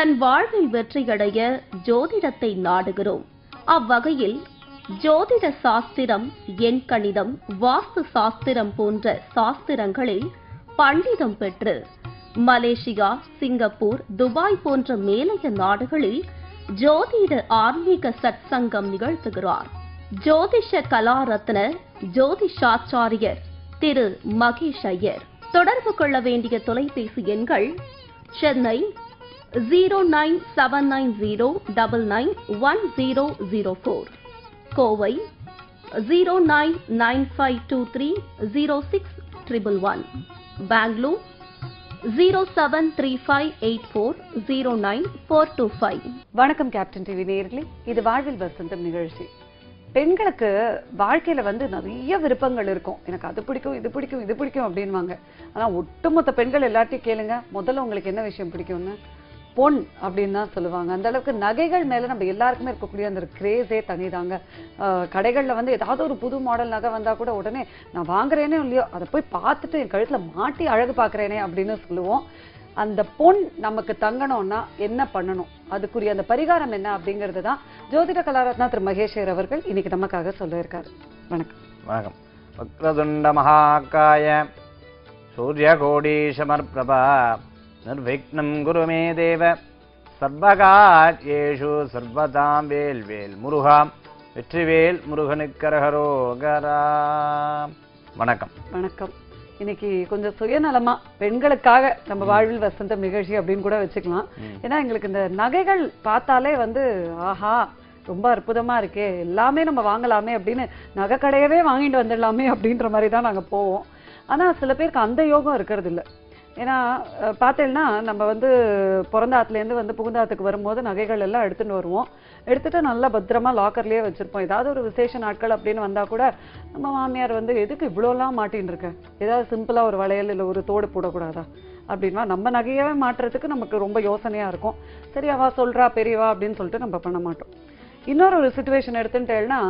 தன் வாழ்வில் வெற்றியடைய ஜோதிடத்தை நாடுகிறோம் அவ்வகையில் ஜோதிட சாஸ்திரம் எண் கணிதம் வாஸ்து சாஸ்திரம் போன்ற சாஸ்திரங்களில் பண்டிதம் பெற்று மலேசியா சிங்கப்பூர் துபாய் போன்ற மேலைய நாடுகளில் ஜோதிட ஆன்மீக சத்சங்கம் நிகழ்த்துகிறார் ஜோதிஷ கலாரத்ன ஜோதிஷாச்சாரியர் திரு மகேஷ் ஐயர் தொடர்பு கொள்ள வேண்டிய தொலைபேசி எண்கள் Chennai zero nine seven nine zero double nine one zero zero four Kovai zero nine nine five two three zero six triple one Bangalore zero seven three five eight four zero nine four two five வணக்கம் Captain TV நேயர்களே இது வாழ்வில் வசந்தம் நிகழ்ச்சி பெண்களுக்கு வாழ்க்கையில வந்து நிறைய விருப்பங்கள் இருக்கும் எனக்கு அது பிடிக்கும் இது பிடிக்கும் இது பிடிக்கும் அப்படின்வாங்க ஆனா ஒட்டுமொத்த பெண்கள் எல்லாத்தையும் கேளுங்க முதல்ல உங்களுக்கு என்ன விஷயம் பிடிக்கும்னு பொன் அப்படின்னு தான் சொல்லுவாங்க அந்த அளவுக்கு நகைகள் மேல நம்ம எல்லாருக்குமே இருக்கக்கூடிய அந்த கிரேஸே தனிதாங்க ஆஹ் கடைகள்ல வந்து ஏதாவது ஒரு புது மாடல் நகை வந்தா கூட உடனே நான் வாங்குறேனே இல்லையோ அதை போய் பார்த்துட்டு என் கழுத்துல மாட்டி அழகு பார்க்கறேனே அப்படின்னு சொல்லுவோம் அந்த பொன் நமக்கு தங்கணும்னா என்ன பண்ணணும் அதுக்குரிய அந்த பரிகாரம் என்ன அப்படிங்கிறது தான் ஜோதிட கலாரத்னா திரு மகேஷர் அவர்கள் இன்னைக்கு நமக்காக சொல்ல இருக்காரு வணக்கம் வணக்கம் வக்ரதுண்ட மகாகாய சூரியகோடீசமர்பிரபா நிர்விக்னம் குரு மே தேவ சர்வகார்யேஷு சர்வதாம் வேல் வேல் முருகாம் வெற்றிவேல் முருகனுக்கரகரோகரா வணக்கம் வணக்கம் இன்னைக்கு கொஞ்சம் சுயநலமா பெண்களுக்காக நம்ம வாழ்வில் வசந்தம் நிகழ்ச்சி அப்படின்னு கூட வச்சுக்கலாம் ம். ஏன்னா எங்களுக்கு இந்த நகைகள் பார்த்தாலே வந்து ஆஹா ரொம்ப அற்புதமா இருக்கே எல்லாமே நம்ம வாங்கலாமே அப்படின்னு நகை கடையவே வாங்கிட்டு வந்துடலாமே அப்படின்ற மாதிரி தான் நாங்க போவோம் ஆனா சில பேருக்கு அந்த யோகம் இருக்கிறது இல்ல ஏன்னா அஹ், பார்த்தேன்னா நம்ம வந்து பிறந்தாத்துலேருந்து வந்து புகுந்தாத்துக்கு வரும்போது நகைகள் எல்லாம் எடுத்துட்டு வருவோம் எடுத்துட்டு நல்லா பத்திரமா லாக்கர்லயே வச்சிருப்போம் ஏதாவது ஒரு விசேஷ நாட்கள் அப்படின்னு வந்தா கூட நம்ம மாமியார் வந்து எதுக்கு இவ்வளோலாம் மாட்டின்னு இருக்க ஏதாவது சிம்பிளா ஒரு வளையல் இல்லை ஒரு தோடு போடக்கூடாதா அப்படின்னா நம்ம நகையவே மாட்டுறதுக்கு நமக்கு ரொம்ப யோசனையா இருக்கும் சரி அவ சொல்றா பெரியவா அப்படின்னு சொல்லிட்டு நம்ம பண்ண மாட்டோம் இன்னொரு ஒரு சுச்சுவேஷன் எடுத்துட்டேன்னா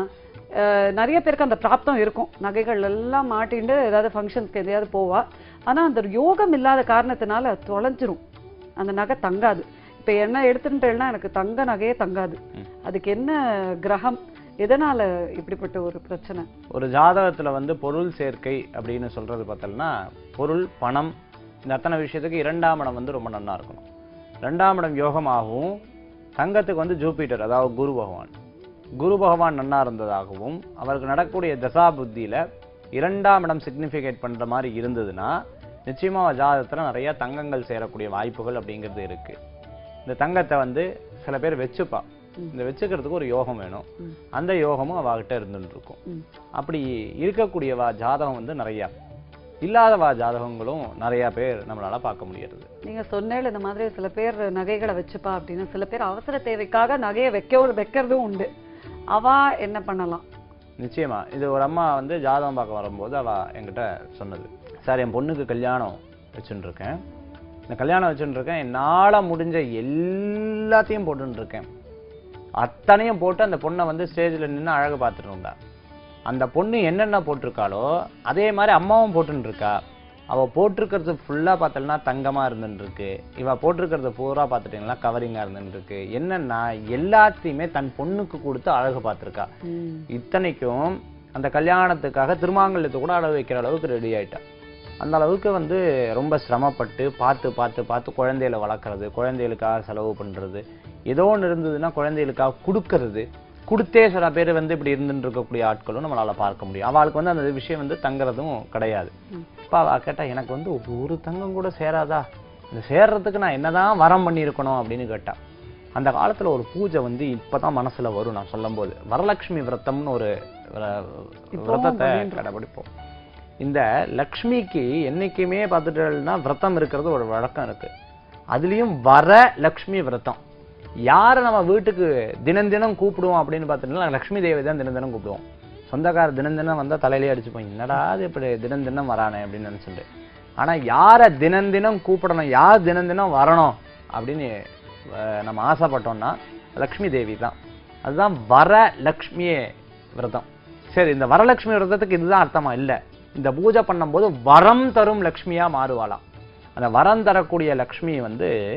நிறைய பேருக்கு அந்த பிராப்தம் இருக்கும் நகைகள் எல்லாம் மாட்டிண்டு ஏதாவது ஃபங்க்ஷன்ஸ்க்கு எதையாவது போவா ஆனா அந்த யோகம் இல்லாத காரணத்தினால தொலைஞ்சிரும் அந்த நகை தங்காது இப்ப என்ன எடுத்துட்டேன்னா எனக்கு தங்க நகையே தங்காது ம். அதுக்கு என்ன கிரகம் எதனால இப்படிப்பட்ட ஒரு பிரச்சனை ஒரு ஜாதகத்துல வந்து பொருள் சேர்க்கை அப்படின்னு சொல்றது பார்த்தோம்னா பொருள் பணம் இந்த அத்தனை விஷயத்துக்கு இரண்டாம் இடம் வந்து ரொம்ப நன்னா இருக்கணும் ரெண்டாம் இடம் யோகமாகவும் தங்கத்துக்கு வந்து ஜூபிட்டர் அதாவது குரு பகவான் குரு பகவான் நன்னா இருந்ததாகவும் அவருக்கு நடக்கக்கூடிய தசா புத்தியில இரண்டாம் இடம் சிக்னிஃபிகேட் பண்ற மாதிரி இருந்ததுன்னா நிச்சயமா அவ ஜாதகத்துல நிறைய தங்கங்கள் சேரக்கூடிய வாய்ப்புகள் அப்படிங்கிறது இருக்கு இந்த தங்கத்தை வந்து சில பேர் வச்சுப்பா ம். இந்த வச்சுக்கிறதுக்கு ஒரு யோகம் வேணும் ம். அந்த யோகமும் அவகிட்ட இருந்துட்டு இருக்கும் ம். அப்படி இருக்கக்கூடியவா ஜாதகம் வந்து நிறைய இல்லாதவா ஜாதகங்களும் நிறைய பேர் நம்மளால பார்க்க முடியறது நீங்க சொன்னேன் இந்த மாதிரி சில பேர் நகைகளை வச்சுப்பா அப்படின்னு சில பேர் அவசர தேவைக்காக நகையை வைக்க வைக்கிறதும் உண்டு அவா என்ன பண்ணலாம் நிச்சயமா இது ஒரு அம்மா வந்து ஜாதகம் பார்க்க வரும்போது அவ என்கிட்ட சொன்னது சார் என் பொண்ணுக்கு கல்யாணம் வச்சுட்டு இருக்கேன் இந்த கல்யாணம் வச்சுட்டு இருக்கேன் என்னால முடிஞ்ச எல்லாத்தையும் போட்டுட்டு இருக்கேன் அத்தனையும் போட்டு அந்த பொண்ணை வந்து ஸ்டேஜில் நின்று அழகு பார்த்துட்டு இருந்தா அந்த பொண்ணு என்னென்ன போட்டிருக்காளோ அதே மாதிரி அம்மாவும் போட்டுன்னு இருக்கா அவ போட்டிருக்கிறது ஃபுல்லா பார்த்தோம்னா தங்கமா இருந்துட்டு இருக்கு இவ போட்டிருக்கிறது பூரா பார்த்துட்டீங்கன்னா கவரிங்கா இருந்துட்டு இருக்கு என்னன்னா எல்லாத்தையுமே தன் பொண்ணுக்கு கொடுத்து அழகு பார்த்திருக்கா இத்தனைக்கும் அந்த கல்யாணத்துக்காக திருமாங்கல்யத்தை கூட அழகு வைக்கிற அளவுக்கு ரெடி ஆயிட்டா அந்த அளவுக்கு வந்து ரொம்ப சிரமப்பட்டு பார்த்து பார்த்து பார்த்து குழந்தைகளை வளர்க்குறது குழந்தைகளுக்காக செலவு பண்றது ஏதோ ஒன்று இருந்ததுன்னா குழந்தைகளுக்காக கொடுக்கறது கொடுத்தே சில பேர் வந்து இப்படி இருந்துட்டு இருக்கக்கூடிய ஆட்களும் நம்மளால பார்க்க முடியும் அவளுக்கு வந்து அந்த விஷயம் வந்து தங்குறதும் கிடையாது ம். அப்ப அவ கேட்டா எனக்கு வந்து ஒரு தங்கம் கூட சேராதா இந்த சேர்றதுக்கு நான் என்னதான் வரம் பண்ணியிருக்கணும் அப்படின்னு கேட்டா அந்த காலத்துல ஒரு பூஜை வந்து இப்பதான் மனசுல வரும் நான் சொல்லும்போது வரலட்சுமி விரதம்னு ஒரு விர- இப்பவும் விரதத்தை பண்ணிட்டு இருக்கோம். கடைபிடிப்போம் இந்த லக்ஷ்மிக்கு என்னைக்குமே பார்த்துட்டோம்னா விரதம் இருக்கிறது ஒரு வழக்கம் இருக்கு அதுலயும் வர லக்ஷ்மி விரதம் யாரை நம்ம வீட்டுக்கு தினம் தினம் கூப்பிடுவோம் அப்படின்னு பார்த்தீங்கன்னா லக்ஷ்மி தேவி தான் தினம் தினம் கூப்பிடுவோம் சொந்தக்கார தினம் தினம் வந்தா தலையிலே அடிச்சுப்போம் என்னடா அது இப்படி தினம் தினம் வரானே அப்படின்னு நினைச்சிட்டு ஆனா யாரை தினம் தினம் கூப்பிடணும் யார் தினம் தினம் வரணும் அப்படின்னு அஹ், நம்ம ஆசைப்பட்டோம்னா லக்ஷ்மி தேவி தான் அதுதான் வர லக்ஷ்மியே விரதம் சரி இந்த வரலட்சுமி விரதத்துக்கு இதுதான் அர்த்தமா இல்ல இந்த பூஜை பண்ணும்போது வரம் தரும் லக்ஷ்மியா மாறுவாளாம் அந்த வரம் தரக்கூடிய லக்ஷ்மி வந்து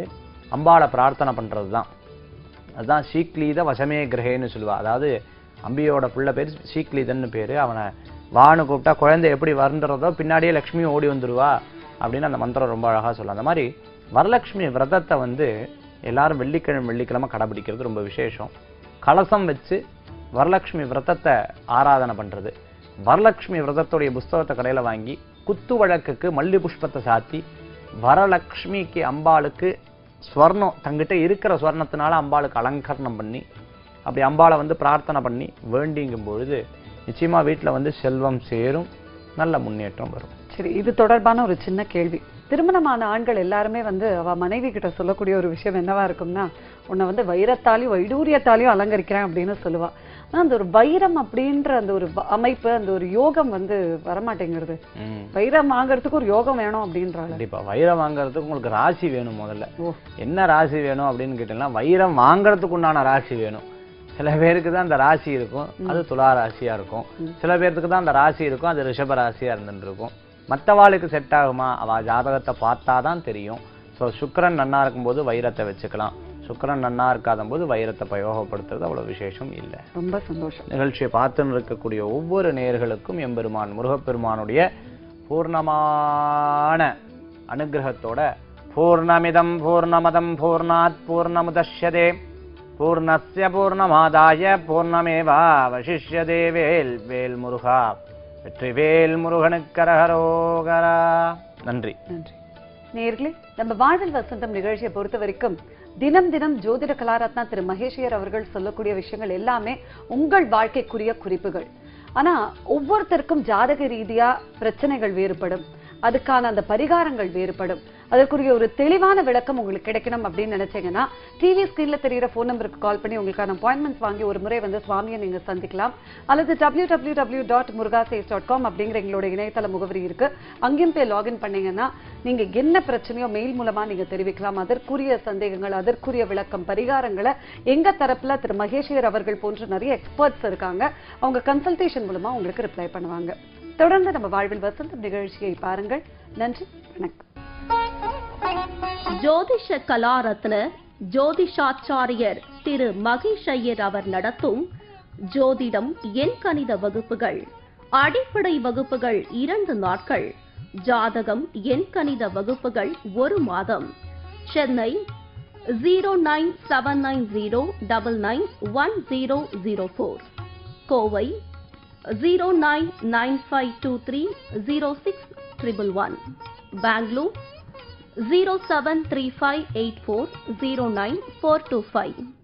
அம்பாளை பிரார்த்தனை பண்றது தான் அதுதான் சீக்லீத வசமே கிரகேன்னு சொல்லுவா அதாவது அம்பியோட பிள்ளை பேர் சீக்லீதன்னு பேரு அவனை வான்னு கூப்பிட்டா குழந்தை எப்படி வருன்றதோ பின்னாடியே லக்ஷ்மியும் ஓடி வந்துருவா அப்படின்னு அந்த மந்திரம் ரொம்ப அழகா சொல்லலாம் அந்த மாதிரி வரலட்சுமி விரதத்தை வந்து எல்லாரும் வெள்ளிக்கிழமை வெள்ளிக்கிழமை கடைபிடிக்கிறது ரொம்ப விசேஷம் கலசம் வச்சு வரலட்சுமி விரதத்தை ஆராதனை பண்றது வரலட்சுமி விரதத்துடைய புஸ்தகத்தை கடையில வாங்கி குத்து வழக்குக்கு மல்லி புஷ்பத்தை சாத்தி வரலட்சுமிக்கு அம்பாளுக்கு ஸ்வர்ணம் தங்கிட்ட இருக்கிற ஸ்வர்ணத்தினால அம்பாளுக்கு அலங்கரணம் பண்ணி அப்படி அம்பாளை வந்து பிரார்த்தனை பண்ணி வேண்டிங்கும் பொழுது நிச்சயமா வீட்டுல வந்து செல்வம் சேரும் நல்ல முன்னேற்றம் வரும் சரி இது தொடர்பான ஒரு சின்ன கேள்வி திருமணமான ஆண்கள் எல்லாருமே வந்து அவ மனைவி கிட்ட சொல்லக்கூடிய ஒரு விஷயம் என்னவா இருக்கும்னா உன்னை வந்து வைரத்தாலையும் வைடூரியத்தாலையும் அலங்கரிக்கிறேன் அப்படின்னு சொல்லுவா ஆனா அந்த ஒரு வைரம் அப்படின்ற அந்த ஒரு வ- அமைப்பு அந்த ஒரு யோகம் வந்து வரமாட்டேங்கிறது ம். வைரம் வாங்குறதுக்கு ஒரு யோகம் வேணும் அப்படின்றாங்க கண்டிப்பா வைரம் வாங்குறதுக்கு உங்களுக்கு ராசி வேணும் முதல்ல ஓ என்ன ராசி வேணும் அப்படின்னு கேட்டீங்கன்னா வைரம் வாங்குறதுக்கு உண்டான ராசி வேணும் சில பேருக்கு தான் அந்த ராசி இருக்கும் அது துலா ராசியா இருக்கும் சில பேர்த்துக்கு தான் அந்த ராசி இருக்கும் அது ரிஷப ராசியா இருந்துட்டு இருக்கும் மற்றவாளுக்கு செட் ஆகுமா அவ ஜாதகத்தை பார்த்தா தான் தெரியும் ஸோ சுக்கிரன் நன்னா இருக்கும்போது வைரத்தை வச்சுக்கலாம் சுக்கிரன் நன்னா இருக்காத போது வைரத்தை பிரயோகப்படுத்துறது அவ்வளவு விசேஷம் இல்லை ரொம்ப சந்தோஷம் நிகழ்ச்சியை பார்த்துன்னு இருக்கக்கூடிய ஒவ்வொரு நேயர்களுக்கும் எம்பெருமான் முருகப்பெருமானுடைய பூர்ணமான அனுகிரகத்தோட பூர்ணமிதம் பூர்ணமதம் பூர்ணாத் பூர்ணமுதஷ்யதே பூர்ணஸ்ய பூர்ணமாதாய பூர்ணமேவா வசிஷ்யதே வேல் வேல் முருகா வெற்றிவேல் முருகனுக்கரகரோகரா நன்றி நன்றி நேர்களே நம்ம வாழ்வில் வசந்தம் நிகழ்ச்சியை பொறுத்த வரைக்கும் தினம் தினம் ஜோதிட கலாரத்னா திரு மகேஷியர் அவர்கள் சொல்லக்கூடிய விஷயங்கள் எல்லாமே உங்கள் வாழ்க்கைக்குரிய குறிப்புகள் ஆனா ஒவ்வொருத்தருக்கும் ஜாதக ரீதியா பிரச்சனைகள் வேறுபடும் அதுக்கான அந்த பரிகாரங்கள் வேறுபடும் அதற்குரிய ஒரு தெளிவான விளக்கம் உங்களுக்கு கிடைக்கணும் அப்படின்னு நினைச்சீங்கன்னா டிவி ஸ்கிரீன்ல தெரியிற ஃபோன் நம்பருக்கு கால் பண்ணி உங்களுக்கான அப்பாயின்மெண்ட்ஸ் வாங்கி ஒரு முறை வந்து சுவாமியை நீங்க சந்திக்கலாம் அல்லது டபிள்யூ டபிள்யூ டபிள்யூ டாட் முருகாசேஸ் டாட் காம் அப்படிங்கிற எங்களோட இணையதள முகவரி இருக்கு அங்கேயும் போய் லாகின் பண்ணீங்கன்னா நீங்க என்ன பிரச்சனையோ மெயில் மூலமா நீங்க தெரிவிக்கலாம் அதற்குரிய சந்தேகங்கள் அதற்குரிய விளக்கம் பரிகாரங்களை எங்க தரப்புல திரு மகேஷியர் அவர்கள் போன்ற நிறைய எக்ஸ்பர்ட்ஸ் இருக்காங்க அவங்க கன்சல்டேஷன் மூலமா உங்களுக்கு ரிப்ளை பண்ணுவாங்க தொடர்ந்து நம்ம வாழ்வில் வசந்தம் நிகழ்ச்சியை பாருங்கள் நன்றி வணக்கம் ஜோதிஷ கலாரத்ன ஜோதிஷாச்சாரியர் திரு மகேஷ் ஐயர் அவர் நடத்தும் ஜோதிடம் எண் கணித வகுப்புகள் அடிப்படை வகுப்புகள் இரண்டு நாட்கள் ஜாதகம் எண் கணித வகுப்புகள் ஒரு மாதம் Chennai zero nine seven nine zero double nine one zero zero four Kovai zero nine nine five two three zero six triple one Bangalore zero seven three five eight four zero nine four two five